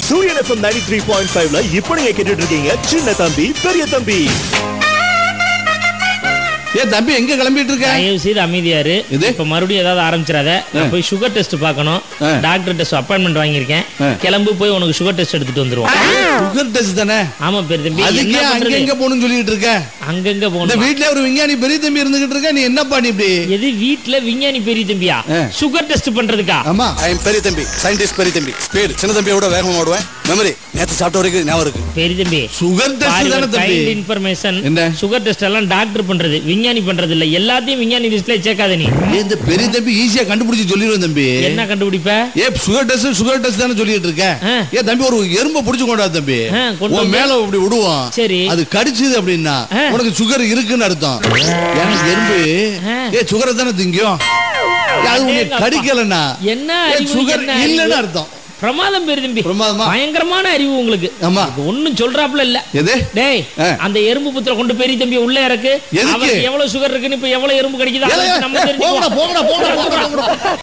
சூரியன் FM ninety three point ஃபைவ்ல இப்போ நீங்க கேட்டுட்டு இருக்கீங்க சின்ன தம்பி பெரிய தம்பி ஏ தம்பி எங்க கிளம்பிட்டு இருக்க தயவு செய்து அமைதியாரு இது? இப்ப மறுபடியும் ஏதாவது ஆரம்பிச்சிடாத நான் போய் சுகர் டெஸ்ட் பார்க்கணும் ஆ. டாக்டர் டெஸ்ட் அப்பாயின்மெண்ட் வாங்கியிருக்கேன் ஆ. கிளம்பு போய் உனக்கு சுகர் டெஸ்ட் எடுத்துட்டு வந்துருவோம் சுகர் டெஸ்ட் தானே ஆமா பெரிய தம்பி அதுக்கு என்ன ஏன் அங்க பண்றது? எங்க போகணும்னு சொல்லிட்டு இருக்க அங்கங்க இந்த போகணும் வீட்ல ஒரு விஞ்ஞானி பெரிய தம்பி இருந்துகிட்டு இருக்க நீ என்னப்பா நீ இப்படி எது வீட்ல விஞ்ஞானி பெரிய தம்பியா ஆ. சுகர் டெஸ்ட் பண்றதுக்கா ஆமா ஐ எம் பெரிய தம்பி சயின்டிஸ்ட் பெரிய தம்பி ஸ்பீடு சின்ன தம்பியோட வேகமா ஓடுவேன் மெமரி நேத்து சாப்பிட்ட வரைக்கும் ஞாபகம் இருக்கு பெரிய தம்பி சுகர் டெஸ்ட் தானே தம்பி இன்ஃபர்மேஷன் என்ன? சுகர் டெஸ்ட் எல்லாம் டாக்டர் பண்றது விஞ்ஞானி பண்றது இல்ல எல்லாத்தையும் விஞ்ஞானி லிஸ்ட்ல சேர்க்காத நீ ஏய், இந்த பெரிய தம்பி ஈஸியா கண்டுபிடிச்சு சொல்லிடுவேன் தம்பி என்ன கண்டுபிடிப்ப ஏ சுகர் டெஸ்ட் சுகர் டெஸ்ட் தானே சொல்லிட்டு இருக்க ஆ. ஏ தம்பி ஒரு எறும்பை புடிச்சு கொண்டா தம்பி ஆ, கொண்டு உன் வந்து. மேல இப்படி விடுவோம் சரி. அது கடிச்சது அப்படின்னா ஆ. உனக்கு சுகர் இருக்குன்னு அர்த்தம் ஏன்னா எறும்பு ஆ. ஏ சுகரை தானே திங்கும் ஏ, அது உன்னை அடேங்கப்பா. கடிக்கலன்னா என்ன ஏ, அறிவு, சுகர் என்ன அறிவு? இல்லைன்னு அர்த்தம் பிரமாதம் பெரிய தம்பி பிரமாதமா? பயங்கரமான அறிவு உங்களுக்கு ஆமா. ஒன்னும் சொல்றாப்ல இல்ல எது டேய் ஆ. அந்த எறும்பு புத்திர கொண்டு பெரிய தம்பி உள்ள இறக்கு எதுக்கு? அவருக்கு எவ்வளவு சுகர் இருக்குன்னு இப்ப எவ்வளவு எறும்பு கிடைக்குது அதை ஏலே, வச்சு நம்ம ஏ, போங்கடா தெரிஞ்சுக்குவோம் போங்கடா போங்கடா போங்கடா